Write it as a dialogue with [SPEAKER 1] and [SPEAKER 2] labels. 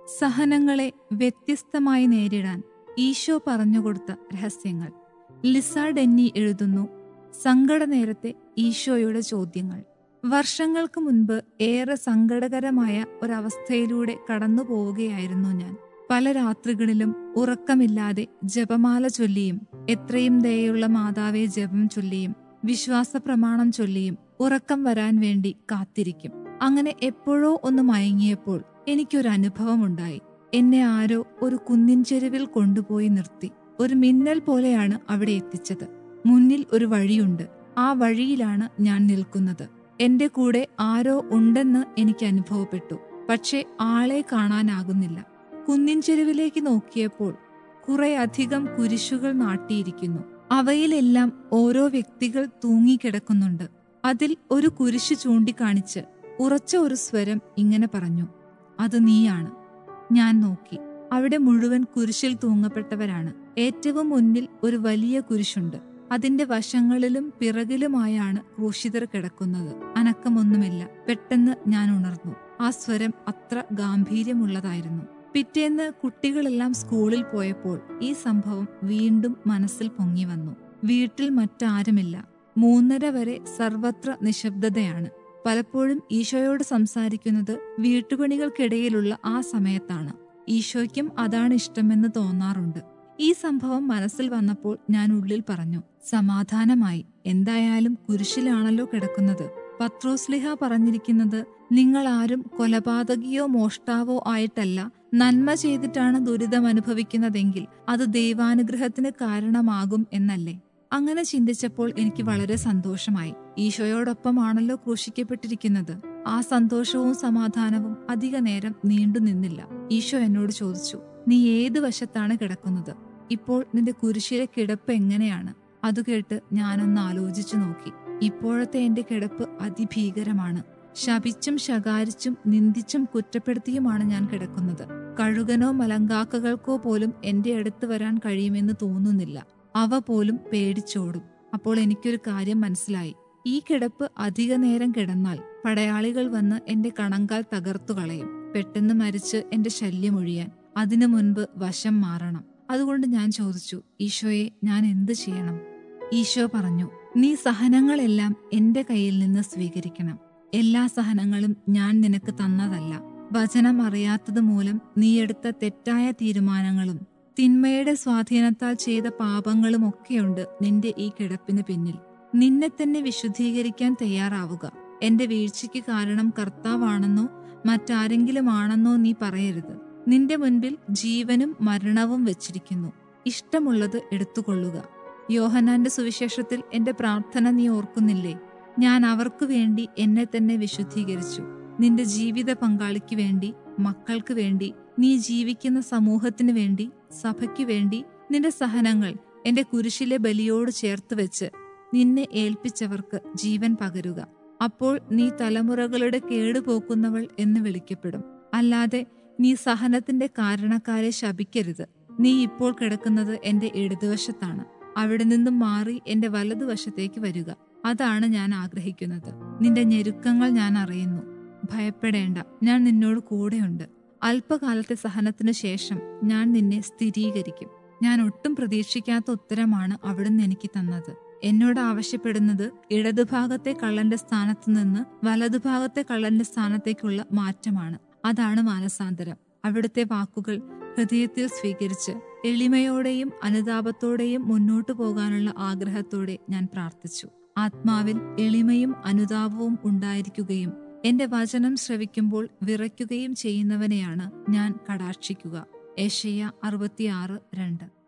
[SPEAKER 1] സഹനങ്ങളെ വ്യത്യസ്തമായി നേരിടാൻ ഈശോ പറഞ്ഞുകൊടുത്ത രഹസ്യങ്ങൾ ലിസ ഡെന്നി എഴുതുന്നു സങ്കട നേരത്തെ ഈശോയുടെ ചോദ്യങ്ങൾ വർഷങ്ങൾക്ക് മുൻപ് ഏറെ സങ്കടകരമായ ഒരവസ്ഥയിലൂടെ കടന്നു പോവുകയായിരുന്നു ഞാൻ പല രാത്രികളിലും ഉറക്കമില്ലാതെ ജപമാല ചൊല്ലിയും എത്രയും ദയുള്ള മാതാവെ ജപം ചൊല്ലിയും വിശ്വാസ പ്രമാണം ചൊല്ലിയും ഉറക്കം വരാൻ വേണ്ടി കാത്തിരിക്കും അങ്ങനെ എപ്പോഴോ ഒന്ന് മയങ്ങിയപ്പോൾ എനിക്കൊരു അനുഭവമുണ്ടായി എന്നെ ആരോ ഒരു കുന്നിൻ ചെരുവിൽ കൊണ്ടുപോയി നിർത്തി ഒരു മിന്നൽ പോലെയാണ് അവിടെ എത്തിച്ചത് മുന്നിൽ ഒരു വഴിയുണ്ട് ആ വഴിയിലാണ് ഞാൻ നിൽക്കുന്നത് എന്റെ കൂടെ ആരോ ഉണ്ടെന്ന് എനിക്ക് അനുഭവപ്പെട്ടു പക്ഷെ ആളെ കാണാനാകുന്നില്ല കുന്നിൻ ചെരുവിലേക്ക് നോക്കിയപ്പോൾ കുറെ അധികം കുരിശുകൾ നാട്ടിയിരിക്കുന്നു അവയിലെല്ലാം ഓരോ വ്യക്തികൾ തൂങ്ങിക്കിടക്കുന്നുണ്ട് അതിൽ ഒരു കുരിശ് ചൂണ്ടിക്കാണിച്ച് ഉറച്ച ഒരു സ്വരം ഇങ്ങനെ പറഞ്ഞു അത് നീയാണ് ഞാൻ നോക്കി അവിടെ മുഴുവൻ കുരിശിൽ തൂങ്ങപ്പെട്ടവരാണ് ഏറ്റവും മുന്നിൽ ഒരു വലിയ കുരിശുണ്ട് അതിന്റെ വശങ്ങളിലും പിറകിലുമായാണ് ക്രൂശിതർ കിടക്കുന്നത് അനക്കമൊന്നുമില്ല പെട്ടെന്ന് ഞാൻ ഉണർന്നു ആ സ്വരം അത്ര ഗാംഭീര്യമുള്ളതായിരുന്നു പിറ്റേന്ന് കുട്ടികളെല്ലാം സ്കൂളിൽ പോയപ്പോൾ ഈ സംഭവം വീണ്ടും മനസ്സിൽ പൊങ്ങി വന്നു വീട്ടിൽ മറ്റാരുമില്ല മൂന്നര വരെ സർവത്ര നിശബ്ദതയാണ് പലപ്പോഴും ഈശോയോട് സംസാരിക്കുന്നത് വീട്ടുപണികൾക്കിടയിലുള്ള ആ സമയത്താണ് ഈശോയ്ക്കും അതാണ് ഇഷ്ടമെന്ന് തോന്നാറുണ്ട് ഈ സംഭവം മനസ്സിൽ വന്നപ്പോൾ ഞാൻ ഉള്ളിൽ പറഞ്ഞു സമാധാനമായി എന്തായാലും കുരിശിലാണല്ലോ കിടക്കുന്നത് പത്രോസ്ലിഹ പറഞ്ഞിരിക്കുന്നത് നിങ്ങൾ ആരും കൊലപാതകിയോ മോഷ്ടാവോ ആയിട്ടല്ല നന്മ ചെയ്തിട്ടാണ് ദുരിതം അനുഭവിക്കുന്നതെങ്കിൽ അത് ദൈവാനുഗ്രഹത്തിന് കാരണമാകും എന്നല്ലേ അങ്ങനെ ചിന്തിച്ചപ്പോൾ എനിക്ക് വളരെ സന്തോഷമായി ഈശോയോടൊപ്പമാണല്ലോ ക്രൂശിക്കപ്പെട്ടിരിക്കുന്നത് ആ സന്തോഷവും സമാധാനവും അധിക നേരം നീണ്ടു നിന്നില്ല ഈശോ എന്നോട് ചോദിച്ചു നീ ഏത് വശത്താണ് കിടക്കുന്നത് ഇപ്പോൾ നിന്റെ കുരിശിലെ കിടപ്പ് എങ്ങനെയാണ് അത് കേട്ട് ഞാനൊന്ന് ആലോചിച്ചു നോക്കി ഇപ്പോഴത്തെ എന്റെ കിടപ്പ് അതിഭീകരമാണ് ശപിച്ചും ശകാരിച്ചും നിന്ദിച്ചും കുറ്റപ്പെടുത്തിയുമാണ് ഞാൻ കിടക്കുന്നത് കഴുകനോ മലങ്കാക്കകൾക്കോ പോലും എന്റെ അടുത്ത് വരാൻ കഴിയുമെന്ന് തോന്നുന്നില്ല അവ പോലും പേടിച്ചോടും അപ്പോൾ എനിക്കൊരു കാര്യം മനസ്സിലായി ഈ കിടപ്പ് അധിക നേരം കിടന്നാൽ പടയാളികൾ വന്ന് എന്റെ കണങ്കാൽ തകർത്തു കളയും പെട്ടെന്ന് മരിച്ച് എന്റെ ശല്യമൊഴിയാൻ അതിനു മുൻപ് വശം മാറണം അതുകൊണ്ട് ഞാൻ ചോദിച്ചു ഈശോയെ ഞാൻ എന്ത് ചെയ്യണം ഈശോ പറഞ്ഞു നീ സഹനങ്ങളെല്ലാം എന്റെ കയ്യിൽ നിന്ന് സ്വീകരിക്കണം എല്ലാ സഹനങ്ങളും ഞാൻ നിനക്ക് തന്നതല്ല വചനം അറിയാത്തത് മൂലം നീ എടുത്ത തെറ്റായ തീരുമാനങ്ങളും തിന്മയുടെ സ്വാധീനത്താൽ ചെയ്ത പാപങ്ങളും ഒക്കെയുണ്ട് നിന്റെ ഈ കിടപ്പിന് പിന്നിൽ നിന്നെ തന്നെ വിശുദ്ധീകരിക്കാൻ തയ്യാറാവുക എന്റെ വീഴ്ചയ്ക്ക് കാരണം കർത്താവാണെന്നോ മറ്റാരെങ്കിലും ആണെന്നോ നീ പറയരുത് നിന്റെ മുൻപിൽ ജീവനും മരണവും വെച്ചിരിക്കുന്നു ഇഷ്ടമുള്ളത് എടുത്തുകൊള്ളുക യോഹനാന്റെ സുവിശേഷത്തിൽ എന്റെ പ്രാർത്ഥന നീ ഓർക്കുന്നില്ലേ ഞാൻ അവർക്ക് വേണ്ടി എന്നെ തന്നെ വിശുദ്ധീകരിച്ചു നിന്റെ ജീവിത പങ്കാളിക്ക് വേണ്ടി മക്കൾക്ക് വേണ്ടി നീ ജീവിക്കുന്ന സമൂഹത്തിന് വേണ്ടി സഭയ്ക്ക് വേണ്ടി നിന്റെ സഹനങ്ങൾ എന്റെ കുരിശിലെ ബലിയോട് ചേർത്ത് വെച്ച് നിന്നെ ഏൽപ്പിച്ചവർക്ക് ജീവൻ പകരുക അപ്പോൾ നീ തലമുറകളുടെ കേടുപോക്കുന്നവൾ എന്ന് വിളിക്കപ്പെടും അല്ലാതെ നീ സഹനത്തിന്റെ കാരണക്കാരെ ശപിക്കരുത് നീ ഇപ്പോൾ കിടക്കുന്നത് എന്റെ ഇടതുവശത്താണ് അവിടെ നിന്നും മാറി എന്റെ വലതുവശത്തേക്ക് വരിക അതാണ് ഞാൻ ആഗ്രഹിക്കുന്നത് നിന്റെ ഞെരുക്കങ്ങൾ ഞാൻ അറിയുന്നു ഭയപ്പെടേണ്ട ഞാൻ നിന്നോട് കൂടെയുണ്ട് അല്പകാലത്തെ സഹനത്തിനു ശേഷം ഞാൻ നിന്നെ സ്ഥിരീകരിക്കും ഞാൻ ഒട്ടും പ്രതീക്ഷിക്കാത്ത ഉത്തരമാണ് അവിടുന്ന് എനിക്ക് തന്നത് എന്നോട് ആവശ്യപ്പെടുന്നത് ഇടതുഭാഗത്തെ കള്ളന്റെ സ്ഥാനത്ത് നിന്ന് വലതുഭാഗത്തെ കള്ളന്റെ സ്ഥാനത്തേക്കുള്ള മാറ്റമാണ് അതാണ് മാനസാന്തരം അവിടുത്തെ വാക്കുകൾ ഹൃദയത്തിൽ സ്വീകരിച്ച് എളിമയോടെയും അനുതാപത്തോടെയും മുന്നോട്ടു പോകാനുള്ള ആഗ്രഹത്തോടെ ഞാൻ പ്രാർത്ഥിച്ചു ആത്മാവിൽ എളിമയും അനുതാപവും ഉണ്ടായിരിക്കുകയും എന്റെ വചനം ശ്രവിക്കുമ്പോൾ വിറയ്ക്കുകയും ചെയ്യുന്നവനെയാണ് ഞാൻ കടാക്ഷിക്കുക ഏഷ്യ അറുപത്തിയാറ് രണ്ട്